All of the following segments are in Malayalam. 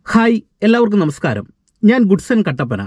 ഹായ് എല്ലാവർക്കും നമസ്കാരം ഞാൻ ഗുഡ്സൺ കട്ടപ്പന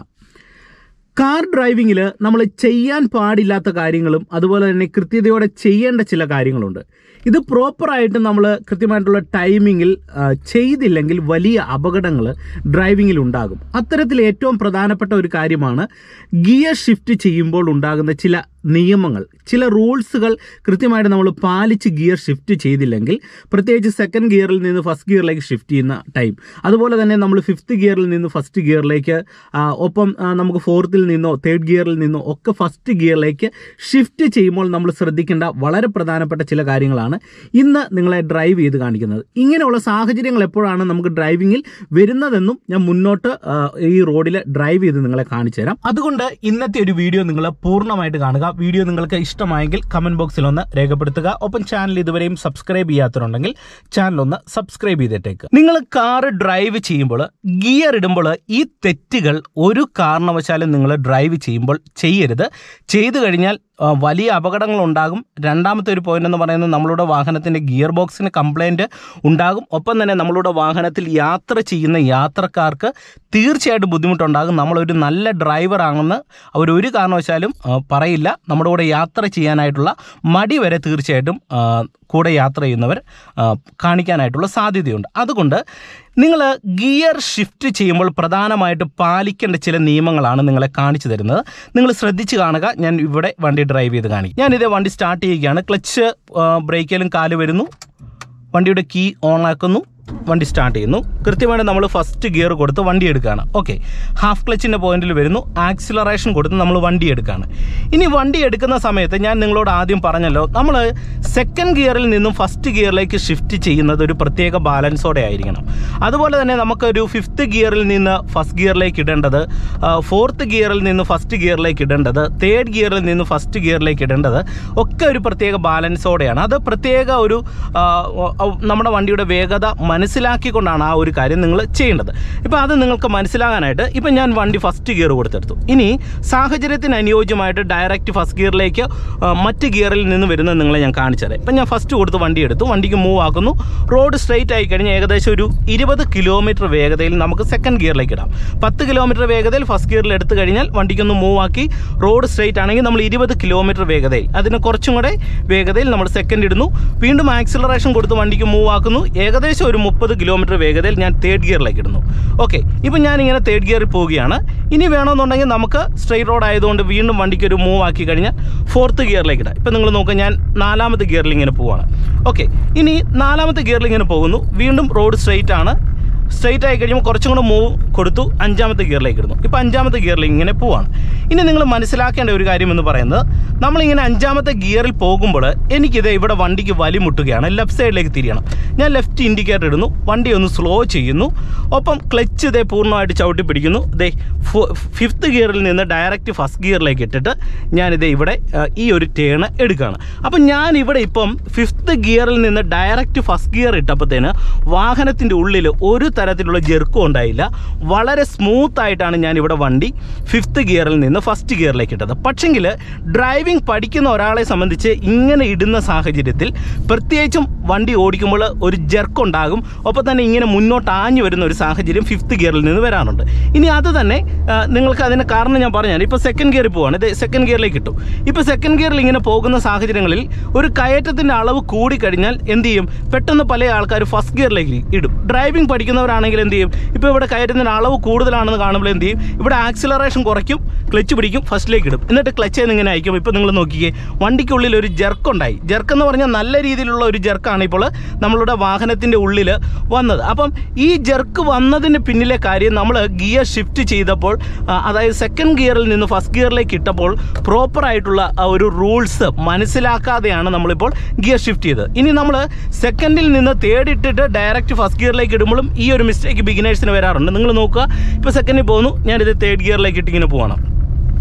കാർ ഡ്രൈവിങ്ങിൽ നമ്മൾ ചെയ്യാൻ പാടില്ലാത്ത കാര്യങ്ങളും അതുപോലെ തന്നെ കൃത്യതയോടെ ചെയ്യേണ്ട ചില കാര്യങ്ങളുണ്ട് ഇത് പ്രോപ്പറായിട്ട് നമ്മൾ കൃത്യമായിട്ടുള്ള ടൈമിങ്ങിൽ ആ, ചെയ്തില്ലെങ്കിൽ വലിയ അപകടങ്ങൾ ഡ്രൈവിങ്ങിൽ ഉണ്ടാകും അത്തരത്തിൽ ഏറ്റവും പ്രധാനപ്പെട്ട ഒരു കാര്യമാണ് ഗിയർ ഷിഫ്റ്റ് ചെയ്യുമ്പോൾ ഉണ്ടാകുന്ന ചില നിയമങ്ങൾ ചില റൂൾസുകൾ കൃത്യമായിട്ട് നമ്മൾ പാലിച്ച് ഗിയർ ഷിഫ്റ്റ് ചെയ്തില്ലെങ്കിൽ പ്രത്യേകിച്ച് സെക്കൻഡ് ഗിയറിൽ നിന്ന് ഫസ്റ്റ് ഗിയറിലേക്ക് ഷിഫ്റ്റ് ചെയ്യുന്ന ടൈം അതുപോലെ തന്നെ നമ്മൾ ഫിഫ്ത്ത് ഗിയറിൽ നിന്ന് ഫസ്റ്റ് ഗിയറിലേക്ക് ആ, ഒപ്പം ആ, നമുക്ക് ഫോർത്തിൽ നിന്നോ തേർഡ് ഗിയറിൽ നിന്നോ ഒക്കെ ഫസ്റ്റ് ഗിയറിലേക്ക് ഷിഫ്റ്റ് ചെയ്യുമ്പോൾ നമ്മൾ ശ്രദ്ധിക്കേണ്ട വളരെ പ്രധാനപ്പെട്ട ചില കാര്യങ്ങളാണ് ഇന്ന് നിങ്ങളെ ഡ്രൈവ് ചെയ്ത് കാണിക്കുന്നത് ഇങ്ങനെയുള്ള സാഹചര്യങ്ങൾ എപ്പോഴാണ് നമുക്ക് ഡ്രൈവിങ്ങിൽ വരുന്നതെന്നും ഞാൻ മുന്നോട്ട് ആ, ഈ റോഡിൽ ഡ്രൈവ് ചെയ്ത് നിങ്ങളെ കാണിച്ചു തരാം അതുകൊണ്ട് ഇന്നത്തെ ഒരു വീഡിയോ നിങ്ങൾ പൂർണ്ണമായിട്ട് കാണുക വീഡിയോ നിങ്ങൾക്ക് ഇഷ്ടമായെങ്കിൽ കമന്റ് ബോക്സിൽ ഒന്ന് രേഖപ്പെടുത്തുക ഒപ്പം ചാനൽ ഇതുവരെയും സബ്സ്ക്രൈബ് ചെയ്യാത്തവരുണ്ടെങ്കിൽ ചാനൽ ഒന്ന് സബ്സ്ക്രൈബ് ചെയ്തിട്ടേക്ക് നിങ്ങൾ കാർ ഡ്രൈവ് ചെയ്യുമ്പോൾ ഗിയർ ഇടുമ്പോൾ ഈ തെറ്റുകൾ ഒരു കാരണവശാലും നിങ്ങൾ ഡ്രൈവ് ചെയ്യുമ്പോൾ ചെയ്യരുത് ചെയ്തു കഴിഞ്ഞാൽ ആ, വലിയ അപകടങ്ങൾ ഉണ്ടാകും രണ്ടാമത്തെ ഒരു പോയിന്റ് എന്ന് പറയുന്നത് നമ്മളുടെ വാഹനത്തിന്റെ ഗിയർ ബോക്സിന് കംപ്ലൈന്റ് ഉണ്ടാകും ഒപ്പം തന്നെ നമ്മളുടെ വാഹനത്തിൽ യാത്ര ചെയ്യുന്ന യാത്രക്കാർക്ക് തീർച്ചയായിട്ടും ബുദ്ധിമുട്ടുണ്ടാകും നമ്മളൊരു നല്ല ഡ്രൈവർ ആണെന്ന് അവർ ഒരു കാരണവശാലും ആ, പറയില്ല നമ്മുടെ കൂടെ യാത്ര ചെയ്യാനായിട്ടുള്ള മടി വരെ തീർച്ചയായിട്ടും ആ, കൂടെ യാത്ര ചെയ്യുന്നവർ ആ, കാണിക്കാനായിട്ടുള്ള സാധ്യതയുണ്ട് അതുകൊണ്ട് നിങ്ങൾ ഗിയർ ഷിഫ്റ്റ് ചെയ്യുമ്പോൾ പ്രധാനമായിട്ട് പാലിക്കേണ്ട ചില നിയമങ്ങളാണ് നിങ്ങളെ കാണിച്ചു തരുന്നത് നിങ്ങൾ ശ്രദ്ധിച്ച് കാണുക ഞാൻ ഇവിടെ വണ്ടി ഡ്രൈവ് ചെയ്ത് കാണിക്കും ഞാനിതേ വണ്ടി സ്റ്റാർട്ട് ചെയ്യുകയാണ് ക്ലച്ച് ബ്രേക്കിലും കാല് വരുന്നു വണ്ടിയുടെ കീ ഓൺ ആക്കുന്നു വണ്ടി സ്റ്റാർട്ട് ചെയ്യുന്നു കൃത്യമായിട്ട് നമ്മൾ ഫസ്റ്റ് ഗിയർ കൊടുത്ത് വണ്ടി എടുക്കുകയാണ് ഓക്കെ ഹാഫ് ക്ലച്ചിൻ്റെ പോയിന്റിൽ വരുന്നു ആക്സിലറേഷൻ കൊടുത്ത് നമ്മൾ വണ്ടി എടുക്കുകയാണ് ഇനി വണ്ടി എടുക്കുന്ന സമയത്ത് ഞാൻ നിങ്ങളോട് ആദ്യം പറഞ്ഞല്ലോ നമ്മൾ സെക്കൻഡ് ഗിയറിൽ നിന്നും ഫസ്റ്റ് ഗിയറിലേക്ക് ഷിഫ്റ്റ് ചെയ്യുന്നത് ഒരു പ്രത്യേക ബാലൻസോടെ ആയിരിക്കണം അതുപോലെ തന്നെ നമുക്കൊരു ഫിഫ്ത്ത് ഗിയറിൽ നിന്ന് ഫസ്റ്റ് ഗിയറിലേക്ക് ഇടേണ്ടത് ഫോർത്ത് ഗിയറിൽ നിന്ന് ഫസ്റ്റ് ഗിയറിലേക്ക് ഇടേണ്ടത് തേർഡ് ഗിയറിൽ നിന്ന് ഫസ്റ്റ് ഗിയറിലേക്ക് ഇടേണ്ടത് ഒക്കെ ഒരു പ്രത്യേക ബാലൻസോടെയാണ് അത് പ്രത്യേക ഒരു ആ, ആ, നമ്മുടെ വണ്ടിയുടെ വേഗത മനസ്സിലാക്കിക്കൊണ്ടാണ് ആ ഒരു കാര്യം നിങ്ങൾ ചെയ്യേണ്ടത് ഇപ്പോൾ അത് നിങ്ങൾക്ക് മനസ്സിലാകാനായിട്ട് ഇപ്പം ഞാൻ വണ്ടി ഫസ്റ്റ് ഗിയർ കൊടുത്തെടുത്തു ഇനി സാഹചര്യത്തിന് അനുയോജ്യമായിട്ട് ഡയറക്റ്റ് ഫസ്റ്റ് ഗിയറിലേക്ക് ആ, മറ്റ് ഗിയറിൽ നിന്ന് വരുന്നത് നിങ്ങളെ ഞാൻ കാണിച്ചത് ഇപ്പം ഞാൻ ഫസ്റ്റ് കൊടുത്ത് വണ്ടി എടുത്തു വണ്ടിക്ക് മൂവ് ആക്കുന്നു റോഡ് സ്ട്രെയിറ്റ് ആയി കഴിഞ്ഞാൽ ഏകദേശം ഒരു ഇരുപത് കിലോമീറ്റർ വേഗതയിൽ നമുക്ക് സെക്കൻഡ് ഗിയറിലേക്ക് ഇടാം പത്ത് കിലോമീറ്റർ വേഗതയിൽ ഫസ്റ്റ് ഗിയറിൽ എടുത്തു കഴിഞ്ഞാൽ വണ്ടിക്കൊന്ന് മൂവ് ആക്കി റോഡ് സ്ട്രെയിറ്റ് ആണെങ്കിൽ നമ്മൾ ഇരുപത് കിലോമീറ്റർ വേഗതയിൽ അതിന് കുറച്ചും കൂടെ വേഗതയിൽ നമ്മൾ സെക്കൻഡ് ഇടുന്നു വീണ്ടും ആക്സിലറേഷൻ കൊടുത്ത് വണ്ടിക്ക് മൂവ് ആക്കുന്നു ഏകദേശം ഒരു മുപ്പത് കിലോമീറ്റർ വേഗതയിൽ ഞാൻ തേർഡ് ഗിയറിലേക്ക് ഇടുന്നു ഓക്കെ ഇപ്പം ഞാനിങ്ങനെ തേർഡ് ഗിയറിൽ പോവുകയാണ് ഇനി വേണമെന്നുണ്ടെങ്കിൽ നമുക്ക് സ്ട്രെയിറ്റ് റോഡ് ആയതുകൊണ്ട് വീണ്ടും വണ്ടിക്ക് ഒരു മൂവ് ആക്കി കഴിഞ്ഞാൽ ഫോർത്ത് ഗിയറിലേക്ക് ഇടാം ഇപ്പം നിങ്ങൾ നോക്കുക ഞാൻ നാലാമത്തെ ഗിയറിൽ ഇങ്ങനെ പോവാണ് ഓക്കെ ഇനി നാലാമത്തെ ഗിയറിൽ ഇങ്ങനെ പോകുന്നു വീണ്ടും റോഡ് സ്ട്രെയിറ്റ് ആണ് സ്ട്രെയിറ്റ് ആയി കഴിയുമ്പോൾ കുറച്ചും കൂടെ മൂവ് കൊടുത്തു അഞ്ചാമത്തെ ഗിയറിലേക്ക് ഇടുന്നു ഇപ്പോൾ അഞ്ചാമത്തെ ഗിയറിൽ ഇങ്ങനെ പോവാണ് ഇനി നിങ്ങൾ മനസ്സിലാക്കേണ്ട ഒരു കാര്യം എന്ന് പറയുന്നത് നമ്മളിങ്ങനെ അഞ്ചാമത്തെ ഗിയറിൽ പോകുമ്പോൾ എനിക്കിത് ഇവിടെ വണ്ടിക്ക് വലിമുട്ടുകയാണ് ലെഫ്റ്റ് സൈഡിലേക്ക് തിരിയണം ഞാൻ ലെഫ്റ്റ് ഇൻഡിക്കേറ്റർ ഇടുന്നു വണ്ടി ഒന്ന് സ്ലോ ചെയ്യുന്നു ഒപ്പം ക്ലച്ച് ഇതേ പൂർണ്ണമായിട്ട് ചവിട്ടി പിടിക്കുന്നു ഇതേ ഫിഫ്ത്ത് ഗിയറിൽ നിന്ന് ഡയറക്റ്റ് ഫസ്റ്റ് ഗിയറിലേക്ക് ഇട്ടിട്ട് ഞാനിതേ ഇവിടെ ആ, ഈ ഒരു ടേണ് എടുക്കുകയാണ് അപ്പം ഞാൻ ഇവിടെ ഇപ്പം ഫിഫ്ത്ത് ഗിയറിൽ നിന്ന് ഡയറക്റ്റ് ഫസ്റ്റ് ഗിയർ ഇട്ടപ്പോഴത്തേന് വാഹനത്തിൻ്റെ ഉള്ളിൽ ഒരു തരത്തിലുള്ള ജെർക്കും ഉണ്ടായില്ല വളരെ സ്മൂത്ത് ആയിട്ടാണ് ഞാൻ ഇവിടെ വണ്ടി ഫിഫ്ത്ത് ഗിയറിൽ നിന്ന് ഫസ്റ്റ് ഗിയറിലേക്ക് ഇട്ടത് പക്ഷെങ്കിൽ ഡ്രൈവിംഗ് പഠിക്കുന്ന ഒരാളെ സംബന്ധിച്ച് ഇങ്ങനെ ഇടുന്ന സാഹചര്യത്തിൽ പ്രത്യേകിച്ചും വണ്ടി ഓടിക്കുമ്പോൾ ഒരു ജെർക്ക് ഉണ്ടാകും ഒപ്പം തന്നെ ഇങ്ങനെ മുന്നോട്ട് ആഞ്ഞു വരുന്ന ഒരു സാഹചര്യം ഫിഫ്ത്ത് ഗിയറിൽ നിന്ന് വരാറുണ്ട് ഇനി അത് തന്നെ ആ, നിങ്ങൾക്ക് അതിന് കാരണം ഞാൻ പറഞ്ഞാൽ ഇപ്പോൾ സെക്കൻഡ് ഗിയറിൽ പോവാണ് ഇത് സെക്കൻഡ് ഗിയറിലേക്ക് കിട്ടും ഇപ്പോൾ സെക്കൻഡ് ഗിയറിൽ ഇങ്ങനെ പോകുന്ന സാഹചര്യങ്ങളിൽ ഒരു കയറ്റത്തിൻ്റെ അളവ് കൂടിക്കഴിഞ്ഞാൽ എന്ത് ചെയ്യും പെട്ടെന്ന് പല ആൾക്കാർ ഫസ്റ്റ് ഗിയറിലേക്ക് ഇടും ഡ്രൈവിംഗ് പഠിക്കുന്നവരാണെങ്കിൽ എന്ത് ചെയ്യും ഇപ്പോൾ ഇവിടെ കയറ്റത്തിൻ്റെ അളവ് കൂടുതലാണെന്ന് കാണുമ്പോൾ എന്ത് ചെയ്യും ഇവിടെ ആക്സിലറേഷൻ കുറയ്ക്കും ക്ലച്ച് പിടിക്കും ഫസ്റ്റിലേക്ക് ഇടും എന്നിട്ട് ക്ലച്ച് നിന്ന് ഇങ്ങനെ അയക്കും ഇപ്പോൾ നിങ്ങൾ നോക്കിക്കേ വണ്ടിക്കുള്ളിൽ ഒരു ജെർക്ക് ഉണ്ടായി ജെർക്ക് എന്ന് പറഞ്ഞാൽ നല്ല രീതിയിലുള്ള ഒരു ജെർക്കാണ് ഇപ്പോൾ നമ്മളുടെ വാഹനത്തിൻ്റെ ഉള്ളിൽ വന്നത് അപ്പം ഈ ജെർക്ക് വന്നതിന് പിന്നിലെ കാര്യം നമ്മൾ ഗിയർ ഷിഫ്റ്റ് ചെയ്തപ്പോൾ ആ, അതായത് സെക്കൻഡ് ഗിയറിൽ നിന്ന് ഫസ്റ്റ് ഗിയറിലേക്ക് ഇട്ടപ്പോൾ പ്രോപ്പറായിട്ടുള്ള ആ ഒരു റൂൾസ് മനസ്സിലാക്കാതെയാണ് നമ്മളിപ്പോൾ ഗിയർ ഷിഫ്റ്റ് ചെയ്തത് ഇനി നമ്മൾ സെക്കൻഡിൽ നിന്ന് തേർഡ് ഇട്ടിട്ട് ഡയറക്റ്റ് ഫസ്റ്റ് ഗിയറിലേക്ക് ഇടുമ്പോഴും ഈ ഒരു മിസ്റ്റേക്ക് ബിഗിനേഴ്സിന് വരാറുണ്ട് നിങ്ങൾ നോക്കുക ഇപ്പോൾ സെക്കൻഡിൽ പോകുന്നു ഞാനിത് തേർഡ് ഗിയറിലേക്ക് ഇട്ട് ഇങ്ങനെ പോകണം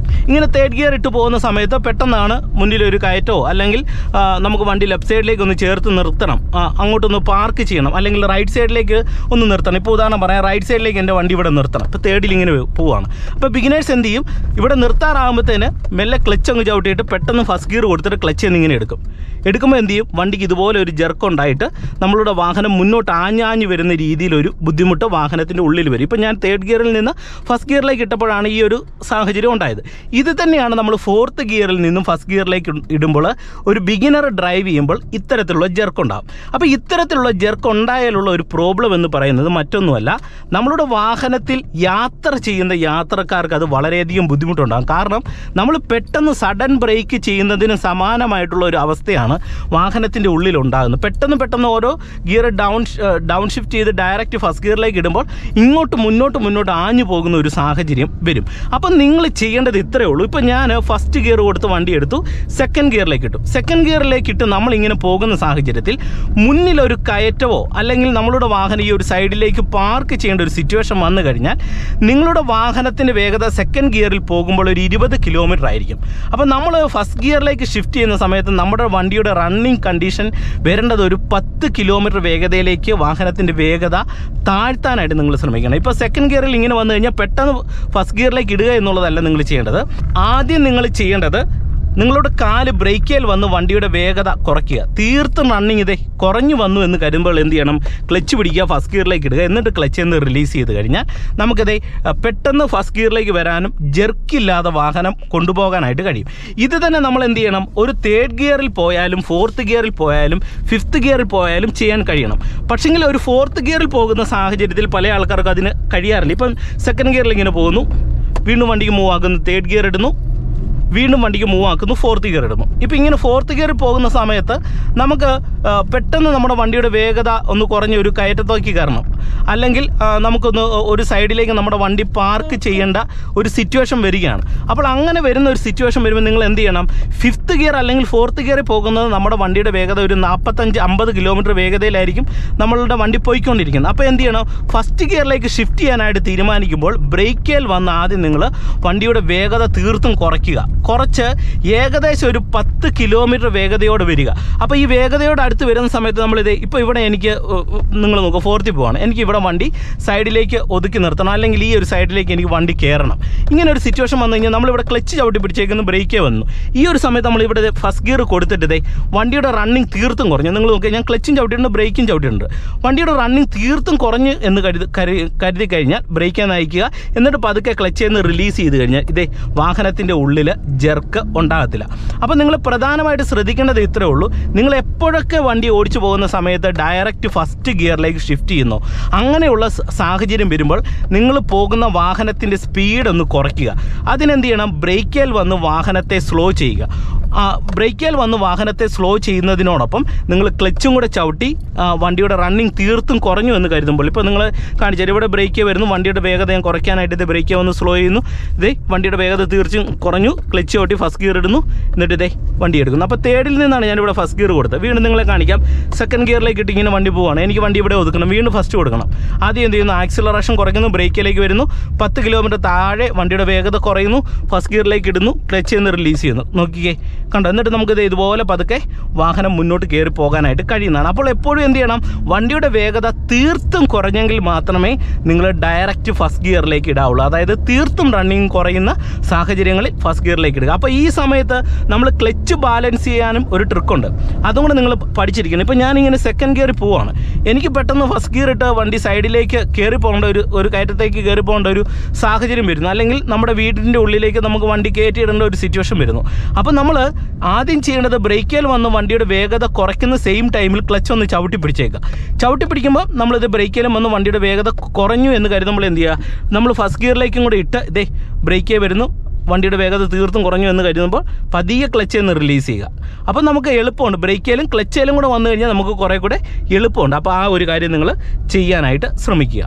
ഇങ്ങനെ തേർഡ് ഗിയർ ഇട്ട് പോകുന്ന സമയത്ത് പെട്ടെന്നാണ് മുന്നിൽ ഒരു കയറ്റോ അല്ലെങ്കിൽ ആ, നമുക്ക് വണ്ടി ലെഫ്റ്റ് സൈഡിലേക്ക് ഒന്ന് ചേർത്ത് നിർത്തണം ആ, അങ്ങോട്ടൊന്ന് പാർക്ക് ചെയ്യണം അല്ലെങ്കിൽ റൈറ്റ് സൈഡിലേക്ക് ഒന്ന് നിർത്തണം ഇപ്പോൾ ഉദാഹരണം പറയാം റൈറ്റ് സൈഡിലേക്ക് എൻ്റെ വണ്ടി ഇവിടെ നിർത്തണം ഇപ്പോൾ തേർഡിൽ ഇങ്ങനെ പോവുകയാണ് അപ്പോൾ ബിഗിനേഴ്സ് എന്ത് ചെയ്യും ഇവിടെ നിർത്താറാകുമ്പോഴത്തേന് മെല്ലെ ക്ലച്ച് അങ്ങ് ചവിട്ടിയിട്ട് പെട്ടെന്ന് ഫസ്റ്റ് ഗിയർ കൊടുത്തിട്ട് ക്ലച്ച് എന്നിങ്ങനെ എടുക്കും എടുക്കുമ്പോൾ എന്ത് ചെയ്യും വണ്ടിക്ക് ഇതുപോലെ ഒരു ജെർക്ക് ഉണ്ടായിട്ട് നമ്മളുടെ വാഹനം മുന്നോട്ട് ആഞ്ഞാഞ്ഞ് വരുന്ന രീതിയിലൊരു ബുദ്ധിമുട്ട് വാഹനത്തിൻ്റെ ഉള്ളിൽ വരും ഇപ്പം ഞാൻ തേർഡ് ഗിയറിൽ നിന്ന് ഫസ്റ്റ് ഗിയറിലേക്ക് ഇട്ടപ്പോഴാണ് ഈ ഒരു സാഹചര്യം ഉണ്ടായത് ഇത് തന്നെയാണ് നമ്മൾ ഫോർത്ത് ഗിയറിൽ നിന്നും ഫസ്റ്റ് ഗിയറിലേക്ക് ഇടുമ്പോൾ ഒരു ബിഗിനർ ഡ്രൈവ് ചെയ്യുമ്പോൾ ഇത്തരത്തിലുള്ള ജെർക്ക് ഉണ്ടാകും അപ്പോൾ ഇത്തരത്തിലുള്ള ജെർക്ക് ഉണ്ടായാലുള്ള ഒരു പ്രോബ്ലം എന്ന് പറയുന്നത് മറ്റൊന്നുമല്ല നമ്മളുടെ വാഹനത്തിൽ യാത്ര ചെയ്യുന്ന യാത്രക്കാർക്ക് അത് വളരെയധികം ബുദ്ധിമുട്ടുണ്ടാകും കാരണം നമ്മൾ പെട്ടെന്ന് സഡൻ ബ്രേക്ക് ചെയ്യുന്നതിന് സമാനമായിട്ടുള്ള ഒരു അവസ്ഥയാണ് വാഹനത്തിൻ്റെ ഉള്ളിൽ ഉണ്ടാകുന്നത് പെട്ടെന്ന് പെട്ടെന്ന് ഓരോ ഗിയർ ഡൗൺ ഡൗൺ ഷിഫ്റ്റ് ചെയ്ത് ഡയറക്റ്റ് ഫസ്റ്റ് ഗിയറിലേക്ക് ഇടുമ്പോൾ ഇങ്ങോട്ട് മുന്നോട്ട് മുന്നോട്ട് ആഞ്ഞു പോകുന്ന ഒരു സാഹചര്യം വരും അപ്പം നിങ്ങൾ ചെയ്യേണ്ടത് ഇത്രയേ ഉള്ളൂ ഇപ്പം ഞാൻ ഫസ്റ്റ് ഗിയർ കൊടുത്ത് വണ്ടി എടുത്തു സെക്കൻഡ് ഗിയറിലേക്ക് ഇട്ടു സെക്കൻഡ് ഗിയറിലേക്ക് ഇട്ട് നമ്മൾ ഇങ്ങനെ പോകുന്ന സാഹചര്യത്തിൽ മുന്നിലൊരു കയറ്റവോ അല്ലെങ്കിൽ നമ്മളുടെ വാഹനം ഈ ഒരു സൈഡിലേക്ക് പാർക്ക് ചെയ്യേണ്ട ഒരു സിറ്റുവേഷൻ വന്നു കഴിഞ്ഞാൽ നിങ്ങളുടെ വാഹനത്തിൻ്റെ വേഗത സെക്കൻഡ് ഗിയറിൽ പോകുമ്പോൾ ഒരു ഇരുപത് കിലോമീറ്റർ ആയിരിക്കും അപ്പോൾ നമ്മൾ ഫസ്റ്റ് ഗിയറിലേക്ക് ഷിഫ്റ്റ് ചെയ്യുന്ന സമയത്ത് നമ്മുടെ വണ്ടിയുടെ റണ്ണിങ് കണ്ടീഷൻ വരേണ്ടത് ഒരു പത്ത് കിലോമീറ്റർ വേഗതയിലേക്ക് വാഹനത്തിൻ്റെ വേഗത താഴ്ത്താനായിട്ട് നിങ്ങൾ ശ്രമിക്കണം ഇപ്പോൾ സെക്കൻഡ് ഗിയറിൽ ഇങ്ങനെ വന്നു കഴിഞ്ഞാൽ പെട്ടെന്ന് ഫസ്റ്റ് ഗിയറിലേക്ക് ഇടുക എന്നുള്ളതല്ല നിങ്ങൾ ചെയ്യേണ്ടത് ആദ്യം നിങ്ങൾ ചെയ്യേണ്ടത് നിങ്ങളുടെ കാല് ബ്രേക്കിൽ വന്ന് വണ്ടിയുടെ വേഗത കുറയ്ക്കുക തീർത്തും റണ്ണിങ് ഇതേ കുറഞ്ഞു വന്നു എന്ന് കരുതുമ്പോൾ എന്ത് ചെയ്യണം ക്ലച്ച് പിടിക്കുക ഫസ്റ്റ് ഗിയറിലേക്ക് ഇടുക എന്നിട്ട് ക്ലച്ച് നിന്ന് റിലീസ് ചെയ്ത് കഴിഞ്ഞാൽ നമുക്കിതേ അഹ്, പെട്ടെന്ന് ഫസ്റ്റ് ഗിയറിലേക്ക് വരാനും ജെർക്കില്ലാതെ വാഹനം കൊണ്ടുപോകാനായിട്ട് കഴിയും ഇത് തന്നെ നമ്മൾ എന്ത് ചെയ്യണം ഒരു തേർഡ് ഗിയറിൽ പോയാലും ഫോർത്ത് ഗിയറിൽ പോയാലും ഫിഫ്ത്ത് ഗിയറിൽ പോയാലും ചെയ്യാൻ കഴിയണം പക്ഷെങ്കിൽ ഒരു ഫോർത്ത് ഗിയറിൽ പോകുന്ന സാഹചര്യത്തിൽ പല ആൾക്കാർക്ക് അതിന് കഴിയാറില്ല ഇപ്പം സെക്കൻഡ് ഗിയറിൽ ഇങ്ങനെ പോകുന്നു വീണ്ടും വണ്ടിക്ക് മൂവ് ആക്കുന്നു തേർഡ് ഗിയർ ഇടുന്നു വീണ്ടും വണ്ടിക്ക് മൂവ് ആക്കുന്നു ഫോർത്ത് ഗിയർ ഇടുന്നു ഇപ്പോൾ ഇങ്ങനെ ഫോർത്ത് ഗിയർ പോകുന്ന സമയത്ത് നമുക്ക് ആ, പെട്ടെന്ന് നമ്മുടെ വണ്ടിയുടെ വേഗത ഒന്ന് കുറഞ്ഞ് ഒരു കയറ്റത്തേക്ക് കയറണം അല്ലെങ്കിൽ ആ, നമുക്കൊന്ന് ഒരു സൈഡിലേക്ക് നമ്മുടെ വണ്ടി പാർക്ക് ചെയ്യേണ്ട ഒരു സിറ്റുവേഷൻ വരികയാണ് അപ്പോൾ അങ്ങനെ വരുന്ന ഒരു സിറ്റുവേഷൻ വരുമ്പോൾ നിങ്ങൾ എന്ത് ചെയ്യണം ഫിഫ്ത്ത് ഗിയർ അല്ലെങ്കിൽ ഫോർത്ത് ഗിയറിൽ പോകുന്നത് നമ്മുടെ വണ്ടിയുടെ വേഗത ഒരു നാൽപ്പത്തഞ്ച് അമ്പത് കിലോമീറ്റർ വേഗതയിലായിരിക്കും നമ്മളുടെ വണ്ടി പോയിക്കൊണ്ടിരിക്കുന്നത് അപ്പോൾ എന്ത് ചെയ്യണം ഫസ്റ്റ് ഗിയറിലേക്ക് ഷിഫ്റ്റ് ചെയ്യാനായിട്ട് തീരുമാനിക്കുമ്പോൾ ബ്രേക്കിൽ വന്ന് ആദ്യം നിങ്ങൾ വണ്ടിയുടെ വേഗത തീർത്തും കുറയ്ക്കുക കുറച്ച് ഏകദേശം ഒരു പത്ത് കിലോമീറ്റർ വേഗതയോട് വരിക അപ്പോൾ ഈ വേഗതയോട് അടുത്ത് വരുന്ന സമയത്ത് നമ്മളിത് ഇപ്പോൾ ഇവിടെ എനിക്ക് നിങ്ങൾ നോക്കുക ഫോർത്തിൽ പോവാണ് എനിക്ക് ഇവിടെ വണ്ടി സൈഡിലേക്ക് ഒതുക്കി നിർത്തണം അല്ലെങ്കിൽ ഈ ഒരു സൈഡിലേക്ക് എനിക്ക് വണ്ടി കയറണം ഇങ്ങനെ ഒരു സിറ്റുവേഷൻ വന്നു കഴിഞ്ഞാൽ നമ്മളിവിടെ ക്ലച്ച് ചവിട്ടി പിടിച്ചേക്കുന്ന ബ്രേക്കേ വന്നു ഈ ഒരു സമയത്ത് നമ്മളിവിടെ ഫസ്റ്റ് ഗിയർ കൊടുത്തിട്ട് ദേ വണ്ടിയുടെ റണ്ണിങ് തീർത്തും കുറഞ്ഞു നിങ്ങൾ നോക്കുക ഞാൻ ക്ലച്ചും ചവിട്ടിയിട്ടുണ്ട് ബ്രേക്കും ചവിട്ടിയിട്ടുണ്ട് വണ്ടിയുടെ റണ്ണിങ് തീർത്തും കുറഞ്ഞ് എന്ന് കരുതി കരു കരുതി കഴിഞ്ഞാൽ ബ്രേക്കെ നയിക്കുക എന്നിട്ട് പതുക്കെ ക്ലച്ച് നിന്ന് റിലീസ് ചെയ്ത് കഴിഞ്ഞാൽ ഇതേ വാഹനത്തിൻ്റെ ഉള്ളിൽ ജെർക്ക് ഉണ്ടാകത്തില്ല അപ്പോൾ നിങ്ങൾ പ്രധാനമായിട്ട് ശ്രദ്ധിക്കേണ്ടത് ഇത്രേ ഉള്ളൂ നിങ്ങൾ എപ്പോഴൊക്കെ വണ്ടി ഓടിച്ചു പോകുന്ന സമയത്ത് ഡയറക്റ്റ് ഫസ്റ്റ് ഗിയറിലേക്ക് ഷിഫ്റ്റ് ചെയ്യുന്നു അങ്ങനെയുള്ള സ- സാഹചര്യം വരുമ്പോൾ നിങ്ങൾ പോകുന്ന വാഹനത്തിൻ്റെ സ്പീഡ് ഒന്ന് കുറയ്ക്കുക അതിനെന്ത് ചെയ്യണം ബ്രേക്കേൽ വന്ന് വാഹനത്തെ സ്ലോ ചെയ്യുക ആ, ബ്രേക്കേൽ വന്ന് വാഹനത്തെ സ്ലോ ചെയ്യുന്നതിനോടൊപ്പം നിങ്ങൾ ക്ലച്ചും കൂടെ ചവിട്ടി ആ, വണ്ടിയുടെ റണ്ണിങ് തീർത്തും കുറഞ്ഞു എന്ന് കരുതുമ്പോൾ ഇപ്പോൾ നിങ്ങൾ കാണിച്ചാൽ ഇവിടെ ബ്രേക്ക് വരുന്നു വണ്ടിയുടെ വേഗത ഞാൻ കുറയ്ക്കാനായിട്ട് ഇത് ബ്രേക്ക് വന്ന് സ്ലോ ചെയ്യുന്നു ഇതേ വണ്ടിയുടെ വേഗത തീർച്ചും കുറഞ്ഞു ക്ലച്ച് ചവിട്ടി ഫസ്റ്റ് ഗിയർ ഇടുന്നു എന്നിട്ട് ഇതേ വണ്ടി എടുക്കുന്നു അപ്പോൾ തേർഡിൽ നിന്നാണ് ഞാനിവിടെ ഫസ്റ്റ് ഗിയർ കൊടുത്തത് വീണ്ടും നിങ്ങളെ കാണിക്കാം സെക്കൻഡ് ഗിയറിലേക്ക് ഇട്ട് ഇങ്ങനെ വണ്ടി പോവാണ് എനിക്ക് വണ്ടി ഇവിടെ ഒതുക്കണം വീണ്ടും ഫസ്റ്റ് കൊടുക്കണം ആദ്യം എന്ത് ചെയ്യുന്നു ആക്സിലറേഷൻ കുറയ്ക്കുന്നു ബ്രേക്കിലേക്ക് വരുന്നു പത്ത് കിലോമീറ്റർ താഴെ വണ്ടിയുടെ വേഗത കുറയുന്നു ഫസ്റ്റ് ഗിയറിലേക്ക് ഇടുന്നു ക്ലച്ച് എന്ന് റിലീസ് ചെയ്യുന്നു നോക്കിക്കേ കണ്ടോ എന്നിട്ട് നമുക്കിത് ഇതുപോലെ പതുക്കെ വാഹനം മുന്നോട്ട് കയറി പോകാനായിട്ട് കഴിയുന്നതാണ് അപ്പോൾ എപ്പോഴും എന്ത് ചെയ്യണം വണ്ടിയുടെ വേഗത തീർത്തും കുറഞ്ഞെങ്കിൽ മാത്രമേ നിങ്ങൾ ഡയറക്റ്റ് ഫസ്റ്റ് ഗിയറിലേക്ക് ഇടാവുള്ളൂ അതായത് തീർത്തും റണ്ണിങ് കുറയുന്ന സാഹചര്യങ്ങളിൽ ഫസ്റ്റ് ഗിയറിലേക്ക് ഇടുക അപ്പോൾ ഈ സമയത്ത് നമ്മൾ ക്ലച്ച് ബാലൻസ് ചെയ്യാനും ഒരു ട്രിക്കുണ്ട് അതും കൂടെ നിങ്ങൾ പഠിച്ചിരിക്കണം ഇപ്പോൾ ഞാനിങ്ങനെ സെക്കൻഡ് ഗിയറിൽ പോവാണ് എനിക്ക് പെട്ടെന്ന് ഫസ്റ്റ് ഗിയർ ഇട്ട് വണ്ടി സൈഡിലേക്ക് കയറി പോകേണ്ട ഒരു ഒരു കയറ്റത്തേക്ക് കയറി പോകേണ്ട ഒരു സാഹചര്യം വരുന്നു അല്ലെങ്കിൽ നമ്മുടെ വീടിൻ്റെ ഉള്ളിലേക്ക് നമുക്ക് വണ്ടി കയറ്റി ഇടേണ്ട ഒരു സിറ്റുവേഷൻ വരുന്നു അപ്പോൾ നമ്മൾ ആദ്യം ചെയ്യേണ്ടത് ബ്രേക്കിൽ വന്ന് വണ്ടിയുടെ വേഗത കുറയ്ക്കുന്ന സെയിം ടൈമിൽ ക്ലച്ച് ഒന്ന് ചവിട്ടി പിടിച്ചേക്കുക ചവിട്ടി പിടിക്കുമ്പോൾ നമ്മളിത് ബ്രേക്കിലും വന്ന് വണ്ടിയുടെ വേഗത കുറഞ്ഞു എന്ന് കരുതുമ്പോൾ എന്ത് ചെയ്യുക നമ്മൾ ഫസ്റ്റ് ഗിയറിലേക്കും കൂടെ ഇട്ട് ഇതേ ബ്രേക്കേ വരുന്നു വണ്ടിയുടെ വേഗത തീർത്തും കുറഞ്ഞു എന്ന് കരുതുമ്പോൾ പതിയെ ക്ലച്ച് എന്ന് റിലീസ് ചെയ്യുക അപ്പോൾ നമുക്ക് എളുപ്പമുണ്ട് ബ്രേക്കേലും ക്ലച്ചേലും കൂടെ വന്നു കഴിഞ്ഞാൽ നമുക്ക് കുറേ കൂടെ എളുപ്പമുണ്ട് അപ്പോൾ ആ ഒരു കാര്യം നിങ്ങൾ ചെയ്യാനായിട്ട് ശ്രമിക്കുക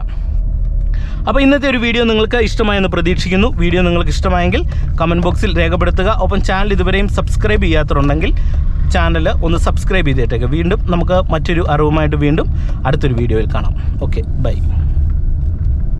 അപ്പോൾ ഇന്നത്തെ ഒരു വീഡിയോ നിങ്ങൾക്ക് ഇഷ്ടമായെന്ന് പ്രതീക്ഷിക്കുന്നു വീഡിയോ നിങ്ങൾക്ക് ഇഷ്ടമായെങ്കിൽ കമൻറ്റ് ബോക്സിൽ രേഖപ്പെടുത്തുക ഒപ്പം ചാനൽ ഇതുവരെയും സബ്സ്ക്രൈബ് ചെയ്യാത്തതുണ്ടെങ്കിൽ ചാനൽ ഒന്ന് സബ്സ്ക്രൈബ് ചെയ്തേട്ടേക്ക് വീണ്ടും നമുക്ക് മറ്റൊരു അറിവുമായിട്ട് വീണ്ടും അടുത്തൊരു വീഡിയോയിൽ കാണാം ഓക്കെ ബൈ